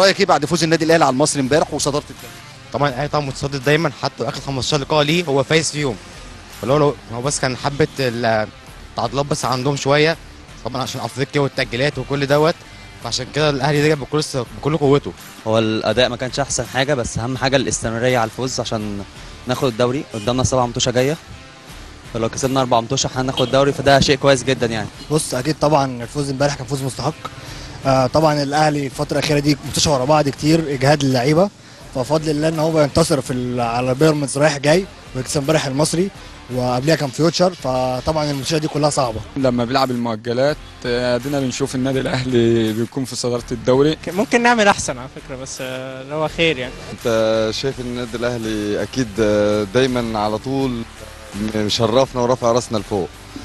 رايك ايه بعد فوز النادي الاهلي على المصري امبارح وصداره الدوري طبعا الاهلي طبعا متصدر دايما حتى اخر 15 لقاء ليه هو فايز فيهم فلو لو هو بس كان حبه ال- التعادلات بس عندهم شويه طبعا عشان افريقيا والتاجيلات وكل دوت فعشان كده الاهلي رجع بكل بكل قوته هو الاداء ما كانش احسن حاجه بس اهم حاجه الاستمراريه على الفوز عشان ناخد الدوري قدامنا سبع متوشه جايه فلو كسبنا اربع متوشه هناخد الدوري فده شيء كويس جدا يعني بص اكيد طبعا الفوز امبارح كان فوز مستحق آه طبعا الاهلي الفتره الاخيره دي متوشه ورا بعض كتير اجهاد للعيبه ففضل الله ان هو ينتصر في ال- على بيراميدز رايح جاي ويكسب امبارح المصري وقبلها كان فيوتشر فطبعا الماتشات دي كلها صعبه لما بيلعب المؤجلات آه، ادينا بنشوف النادي الاهلي بيكون في صداره الدوري ممكن نعمل احسن على فكره بس آه، اللي هو خير يعني انت شايف ان النادي الاهلي اكيد دايما على طول مشرفنا ورافع راسنا لفوق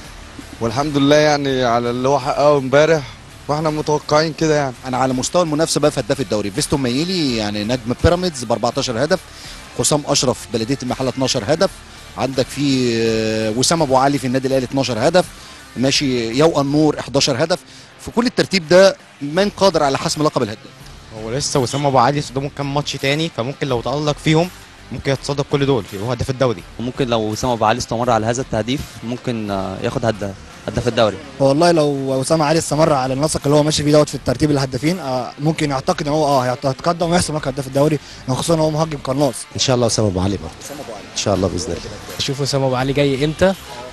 والحمد لله يعني على اللي هو حققه امبارح واحنا متوقعين كده يعني انا على مستوى المنافسه بقى في هداف الدوري فيستون مايلي يعني نجم بيراميدز ب 14 هدف حسام اشرف بلديه المحله 12 هدف عندك في آه، وسام ابو علي في النادي الاهلي 12 هدف ماشي يو النور 11 هدف في كل الترتيب ده من قادر على حسم لقب الهداف هو لسه وسام ابو علي قدامه كام ماتش تاني فممكن لو تالق فيهم ممكن يتصدر كل دول يبقى هو هداف الدوري وممكن لو وسام ابو علي استمر على هذا التهديف ممكن آه، ياخد هداف هداف الدوري والله لو اسامه علي استمر على النسق اللي هو ماشي فيه دوت في الترتيب الهدافين آه ممكن يعتقد ان هو اه هيتقدم ويحسم لقب هداف الدوري خصوصا ان هو مهاجم قناص ان شاء الله اسامه ابو علي برضه وسام ابو علي ان شاء الله باذن الله شوفوا اسامه ابو علي جاي امتى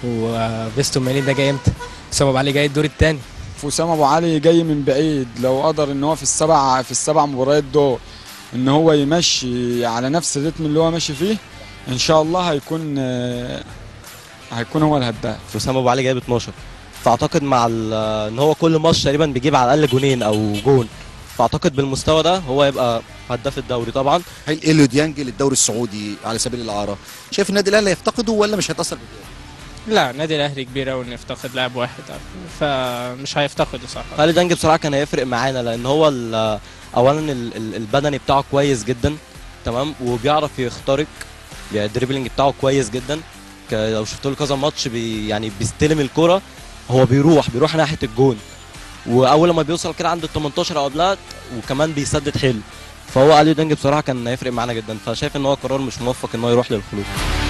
وفيستون ماني ده جاي امتى اسامه ابو علي جاي الدور الثاني وسام ابو علي جاي من بعيد لو قدر ان هو في السبع في السبع مباريات دول ان هو يمشي على نفس الريتم اللي هو ماشي فيه ان شاء الله هيكون آه، هيكون هو الهداف وسام ابو علي جايب 12 فاعتقد مع ال- ان هو كل ماتش تقريبا بيجيب على الاقل جونين او جون فاعتقد بالمستوى ده هو يبقى هداف الدوري طبعا هل اليو ديانج للدوري السعودي على سبيل الاعاره شايف النادي الاهلي يفتقده ولا مش هيتاثر بالدوري؟ لا النادي الاهلي كبير قوي انه يفتقد لاعب واحد فمش هيفتقده صح خالد دانج بصراحه كان هيفرق معانا لان هو ال- اولا ال- ال- البدني بتاعه كويس جدا تمام وبيعرف يخترق يعني الدريبلينج بتاعه كويس جدا ك- لو شفت له كذا ماتش بي يعني بيستلم الكرة هو بيروح بيروح ناحيه الجون واول ما بيوصل كده عند ال 18 او قبلها وكمان بيسدد حلو فهو اليو دانج بصراحه كان هيفرق معانا جدا فشايف ان هو قرار مش موفق ان هو يروح للخلود